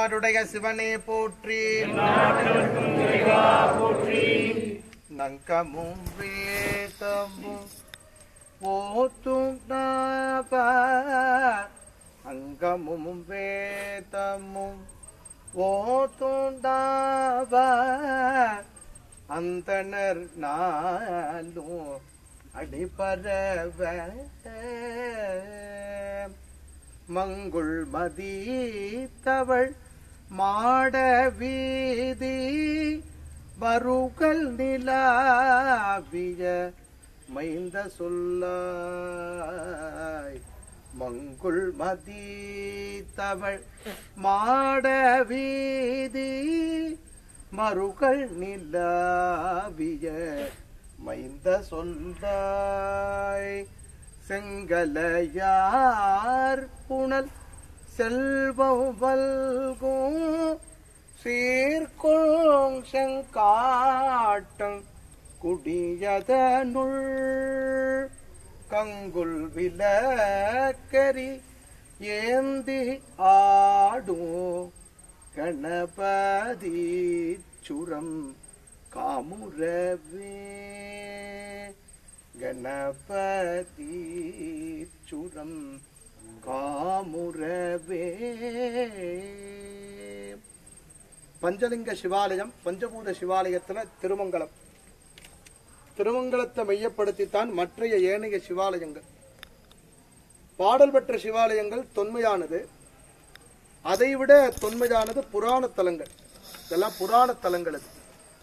தென்னாடுடைய சிவனே போற்றி நங்கமும் வேதமும் போத்தும் அங்கமும் வேதமும் ஓத்துண்டாவ அந்தனர் நாளும் அடிபரவ மங்குள் மதீத்தவள் மாட வீதி வருகல் நிலாவிய மைந்த சொல்லாய் மங்குள் மதீத்தவள் மாட வீதி மறுகள் நிலாவிய மைந்த சொல்லாய் செங்கலையார் புனல் செல்வம் வல்கும் சீர்கொள் செங்காட்டம் குடியதனுள் கங்குல் விலக்கரி ஏந்தி ஆடும் கணபதி சுரம் காமுரவே கணபதி சுரம் காமுரவே பஞ்சலிங்க சிவாலயம் பஞ்சபூத சிவாலயத்துல திருமங்கலம் திருமங்கலத்தை மையப்படுத்தித்தான் மற்றைய ஏனைய சிவாலயங்கள் பாடல் பெற்ற சிவாலயங்கள் தொன்மையானது அதைவிட தொன்மையானது புராண தலங்கள் இதெல்லாம் புராண தலங்கள் இது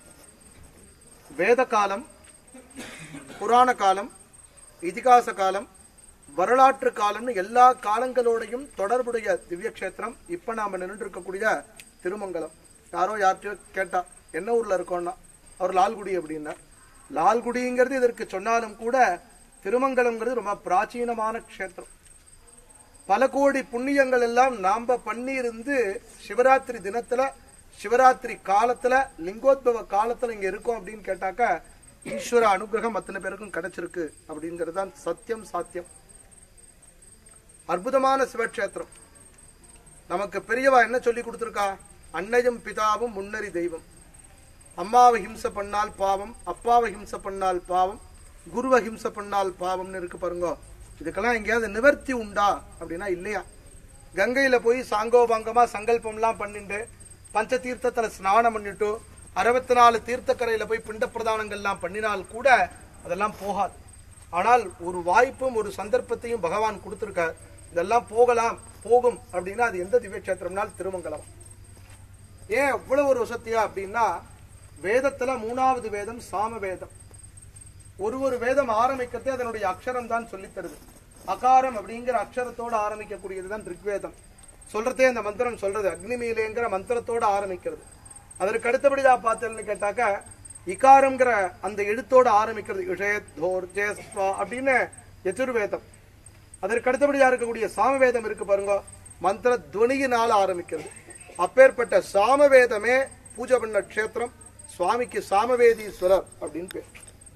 வேத காலம் புராண காலம் இதிகாச காலம் வரலாற்று காலம்னு எல்லா காலங்களோடையும் தொடர்புடைய திவ்ய கஷேத்திரம் இப்ப நாம நின்று இருக்கக்கூடிய திருமங்கலம் யாரோ யார்கிட்டயோ கேட்டா என்ன ஊர்ல இருக்கோம்னா அவர் லால்குடி அப்படின்னா லால்குடிங்கிறது இதற்கு சொன்னாலும் கூட திருமங்கலம்ங்கிறது ரொம்ப பிராச்சீனமான க்ஷேத்திரம் பல கோடி புண்ணியங்கள் எல்லாம் நாம பண்ணியிருந்து சிவராத்திரி தினத்துல சிவராத்திரி காலத்துல லிங்கோத்பவ காலத்துல இங்க இருக்கோம் அப்படின்னு கேட்டாக்க ஈஸ்வர அனுகிரகம் அத்தனை பேருக்கும் கிடைச்சிருக்கு அப்படிங்கிறது தான் சத்தியம் சாத்தியம் அற்புதமான சிவக்ஷேத்திரம் நமக்கு பெரியவா என்ன சொல்லி கொடுத்துருக்கா அன்னையும் பிதாவும் முன்னறி தெய்வம் அம்மாவை ஹிம்ச பண்ணால் பாவம் அப்பாவை ஹிம்ச பண்ணால் பாவம் குருவை ஹிம்ச பண்ணால் பாவம்னு இருக்கு பாருங்க இதுக்கெல்லாம் எங்கேயாவது நிவர்த்தி உண்டா அப்படின்னா இல்லையா கங்கையில போய் சாங்கோபாங்கமா சங்கல்பம்லாம் பண்ணிட்டு பஞ்ச தீர்த்தத்துல ஸ்நானம் பண்ணிட்டு அறுபத்தி நாலு தீர்த்தக்கரையில போய் பிண்ட பிரதானங்கள்லாம் பண்ணினால் கூட அதெல்லாம் போகாது ஆனால் ஒரு வாய்ப்பும் ஒரு சந்தர்ப்பத்தையும் பகவான் கொடுத்திருக்கார் இதெல்லாம் போகலாம் போகும் அப்படின்னா அது எந்த திவ்ய கஷேத்திரம்னால் திருமங்கலம் ஏன் இவ்வளவு ஒரு வசத்தியா அப்படின்னா வேதத்துல மூணாவது வேதம் சாம வேதம் ஒரு ஒரு வேதம் ஆரம்பிக்கிறதே அதனுடைய அக்ஷரம் தான் சொல்லித் தருது அகாரம் அப்படிங்கிற அக்ஷரத்தோட ஆரம்பிக்கக்கூடியதுதான் ரிக்வேதம் சொல்றதே அந்த மந்திரம் சொல்றது அக்னிமீலேங்கிற மந்திரத்தோட ஆரம்பிக்கிறது அதற்கு அடுத்தபடியா பார்த்தேன்னு கேட்டாக்க இகாரம்ங்கிற அந்த எழுத்தோட ஆரம்பிக்கிறது இஷேத் தோர் ஜேஸ்வா அப்படின்னு எதிர்வேதம் அதற்கு அடுத்தபடியா இருக்கக்கூடிய சாமவேதம் இருக்கு பாருங்க மந்திர துவனியினால ஆரம்பிக்கிறது அப்பேற்பட்ட சாமவேதமே பூஜை பண்ண க்ஷேத்திரம் சுவாமிக்கு சாமவேதீஸ்வரர் அப்படின்னு பேர்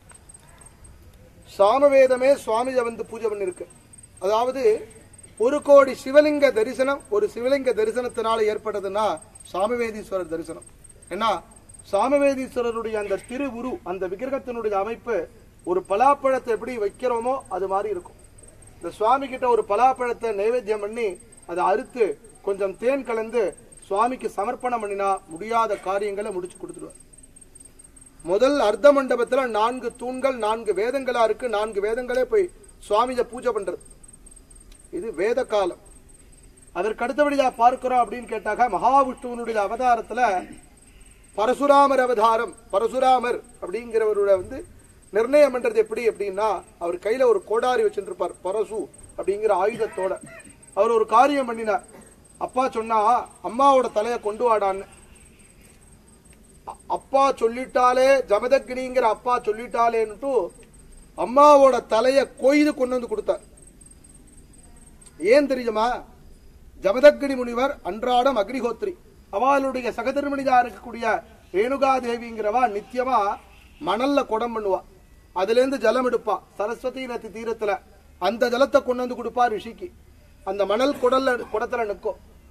சாமவேதமே சுவாமியை வந்து பூஜை பண்ணிருக்கு அதாவது ஒரு கோடி சிவலிங்க தரிசனம் ஒரு சிவலிங்க தரிசனத்தினால ஏற்பட்டதுன்னா சாமவேதீஸ்வரர் தரிசனம் ஏன்னா சாமவேதீஸ்வரருடைய அந்த திருவுரு அந்த விக்கிரகத்தினுடைய அமைப்பு ஒரு பலாப்பழத்தை எப்படி வைக்கிறோமோ அது மாதிரி இருக்கும் இந்த சுவாமி கிட்ட ஒரு பலாப்பழத்தை நைவேத்தியம் பண்ணி அதை அறுத்து கொஞ்சம் தேன் கலந்து சுவாமிக்கு சமர்ப்பணம் பண்ணினா முடியாத காரியங்களை முடிச்சு கொடுத்துருவார் முதல் அர்த்த மண்டபத்துல நான்கு தூண்கள் நான்கு வேதங்களா இருக்கு நான்கு வேதங்களே போய் சுவாமியை பூஜை பண்றது இது வேத காலம் அதற்கு அடுத்தபடியா பார்க்கிறோம் அப்படின்னு கேட்டாக்க மகாவிஷ்ணுவனுடைய அவதாரத்துல பரசுராமர் அவதாரம் பரசுராமர் அப்படிங்கிறவரோட வந்து நிர்ணயம் பண்றது எப்படி அப்படின்னா அவர் கையில ஒரு கோடாரி வச்சுட்டு இருப்பார் பரசு அப்படிங்கிற ஆயுதத்தோட அவர் ஒரு காரியம் பண்ணினார் அப்பா சொன்னா அம்மாவோட தலையை கொண்டு வாடான்னு அ- அப்பா சொல்லிட்டாலே ஜமதக்னிங்கிற அப்பா சொல்லிட்டாலேன்னுட்டு அம்மாவோட தலைய கொய்து கொண்டு வந்து கொடுத்தார் ஏன் தெரியுமா ஜமதக்னி முனிவர் அன்றாடம் அக்னிஹோத்ரி அவளுடைய சகதர்மணிதா இருக்கக்கூடிய ரேணுகா தேவிங்கிறவா நித்தியமா மணல்ல குடம் பண்ணுவா அதுல இருந்து ஜலம் எடுப்பா சரஸ்வதி நதி தீரத்துல அந்த ஜலத்தை கொண்டு வந்து கொடுப்பா ரிஷிக்கு அந்த மணல் குடல்ல குடத்துல நிற்கும்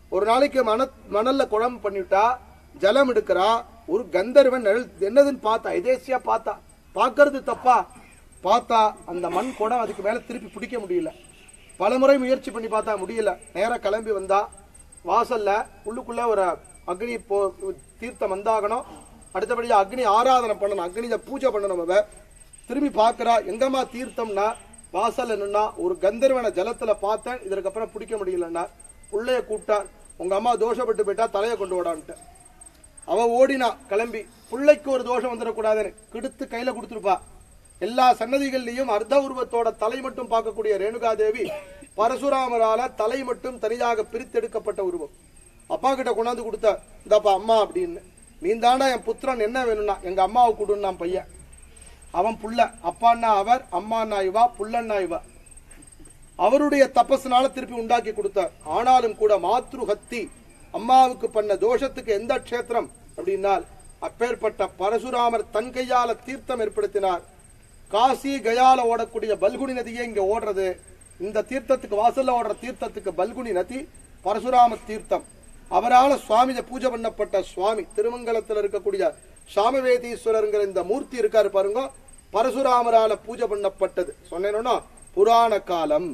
ஒரு நாளைக்கு மண மணல்ல குழம்பு பண்ணிவிட்டா ஜலம் எடுக்கிறா ஒரு கந்தர்வன் நிழல் என்னதுன்னு பார்த்தா எதேசியா பார்த்தா பார்க்கறது தப்பா பார்த்தா அந்த மண் குடம் அதுக்கு மேல திருப்பி பிடிக்க முடியல பலமுறை முயற்சி பண்ணி பார்த்தா முடியல நேரா கிளம்பி வந்தா வாசல்ல உள்ளுக்குள்ள ஒரு அக்னி போ தீர்த்தம் வந்தாகணும் அடுத்தபடியா அக்னி ஆராதனை பண்ணணும் அக்னியில பூஜை பண்ணணும் அவ திரும்பி பார்க்கறா எங்கம்மா தீர்த்தம்னா வாசல்ல நின்னா ஒரு கந்தர்வன ஜலத்துல பார்த்தேன் இதற்கு அப்புறம் பிடிக்க முடியலன்னா புள்ளைய கூப்பிட்டான் உங்க அம்மா தோஷப்பட்டு போயிட்டா தலையை கொண்டு ஓடான்ட்டு அவ ஓடினா கிளம்பி பிள்ளைக்கு ஒரு தோஷம் வந்துடக்கூடாதுன்னு கிடுத்து கையில கொடுத்துருப்பா எல்லா சன்னதிகள்லயும் அர்த்த உருவத்தோட தலை மட்டும் பார்க்கக்கூடிய ரேணுகாதேவி பரசுராமரால தலை மட்டும் தனியாக பிரித்தெடுக்கப்பட்ட உருவம் அப்பா கிட்ட கொண்டாந்து கொடுத்த இந்தாப்பா அம்மா அப்படின்னு நீ தாண்டா என் புத்திரன் என்ன வேணும்னா எங்க அம்மாவை கொடுன்னு நான் பையன் அவன் புள்ள அப்பான்னா அவர் அம்மான்னா இவா புள்ளன்னா இவா அவருடைய தபஸ்னால திருப்பி உண்டாக்கி கொடுத்தார் ஆனாலும் கூட மாத்ருஹத்தி அம்மாவுக்கு பண்ண தோஷத்துக்கு எந்த க்ஷேத்திரம் அப்படின்னால் அப்பேற்பட்ட பரசுராமர் தன் கையால தீர்த்தம் ஏற்படுத்தினார் காசி கயால ஓடக்கூடிய பல்குனி நதியே இங்க ஓடுறது இந்த தீர்த்தத்துக்கு வாசல்ல ஓடுற தீர்த்தத்துக்கு பல்குனி நதி பரசுராம தீர்த்தம் அவரால சுவாமிஜ பூஜை பண்ணப்பட்ட சுவாமி திருமங்கலத்தில் இருக்கக்கூடிய சாமவேதீஸ்வரருங்கிற இந்த மூர்த்தி இருக்காரு பாருங்க பரசுராமரால பூஜை பண்ணப்பட்டது சொன்னேன்னா புராண காலம்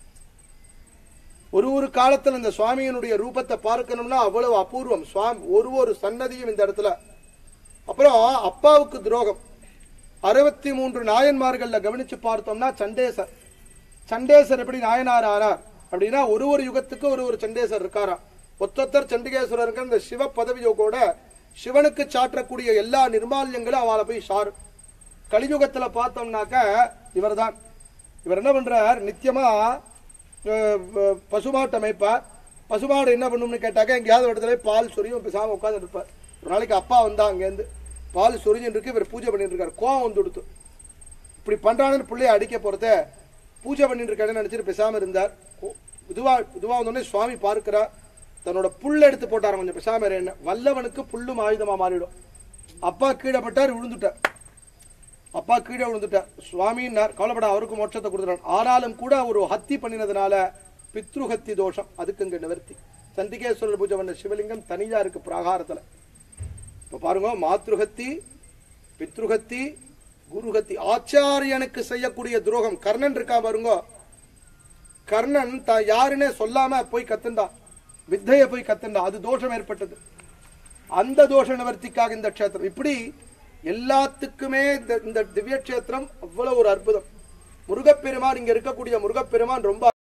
ஒரு ஒரு காலத்துல இந்த சுவாமியினுடைய ரூபத்தை பார்க்கணும்னா அவ்வளவு அபூர்வம் சுவாமி ஒரு ஒரு சன்னதியும் இந்த இடத்துல அப்புறம் அப்பாவுக்கு துரோகம் அறுபத்தி மூன்று நாயன்மார்கள்ல கவனிச்சு பார்த்தோம்னா சண்டேசர் சண்டேசர் எப்படி நாயனார் ஆனார் அப்படின்னா ஒரு ஒரு யுகத்துக்கு ஒரு ஒரு சண்டேசர் இருக்காராம் ஒத்தொத்தர் சண்டிகேஸ்வரருங்கிற இந்த சிவ பதவியோ கூட சிவனுக்கு சாற்றக்கூடிய எல்லா நிர்மால்யங்களும் அவளை போய் சாரு கலியுகத்துல பார்த்தோம்னாக்க இவர்தான் இவர் என்ன பண்றார் நித்தியமா அஹ், அஹ், பசுமாட்டை மேய்ப்பார் பசுமாடு என்ன பண்ணும்னு கேட்டாக்க எங்கேயாவது ஒரு இடத்துல பால் சொரியும் பேசாம உட்கார்ந்து இருப்பார் ஒரு நாளைக்கு அப்பா வந்தா அங்கேருந்து பால் சொரிஞ்சுட்டு இருக்கு இவர் பூஜை பண்ணிட்டு இருக்காரு கோவம் வந்து கொடுத்து இப்படி பண்றானுன்னு பிள்ளைய அடிக்க போறத பூஜை பண்ணிட்டு இருக்காருன்னு நினைச்சிட்டு பேசாம இருந்தார் கோ- இதுவா இதுவா வந்தோடனே சுவாமி பார்க்கிறார் தன்னோட புல் எடுத்து போட்டார் கொஞ்சம் பேசாம இரு என்ன வல்லவனுக்கு புல்லும் ஆயுதமா மாறிடும் அப்பா கீழே பட்டார் விழுந்துட்டார் அப்பா கீழே விழுந்துட்டார் சுவாமின்னார் கவலைப்பட அவருக்கு மோட்சத்தை கொடுத்துட்டார் ஆனாலும் கூட ஒரு ஹத்தி பண்ணினதுனால பித்ருஹத்தி தோஷம் அதுக்கு இங்க நிவர்த்தி சண்டிகேஸ்வரர் பூஜை பண்ண சிவலிங்கம் தனியா இருக்கு பிராகாரத்துல இப்ப பாருங்க மாத்ருஹத்தி பித்ருஹத்தி குருஹத்தி ஆச்சாரியனுக்கு செய்யக்கூடிய துரோகம் கர்ணன் இருக்கா பாருங்க கர்ணன் தான் யாருன்னே சொல்லாம போய் கத்துண்டான் வித்தைய போய் கத்துண்டான் அது தோஷம் ஏற்பட்டது அந்த தோஷ நிவர்த்திக்காக இந்த க்ஷேத்திரம் இப்படி எல்லாத்துக்குமே இந்த- இந்த திவ்ய க்ஷேத்திரம் அவ்வளவு ஒரு அற்புதம் முருகப்பெருமான் இங்க இருக்கக்கூடிய முருகப்பெருமான் ரொம்ப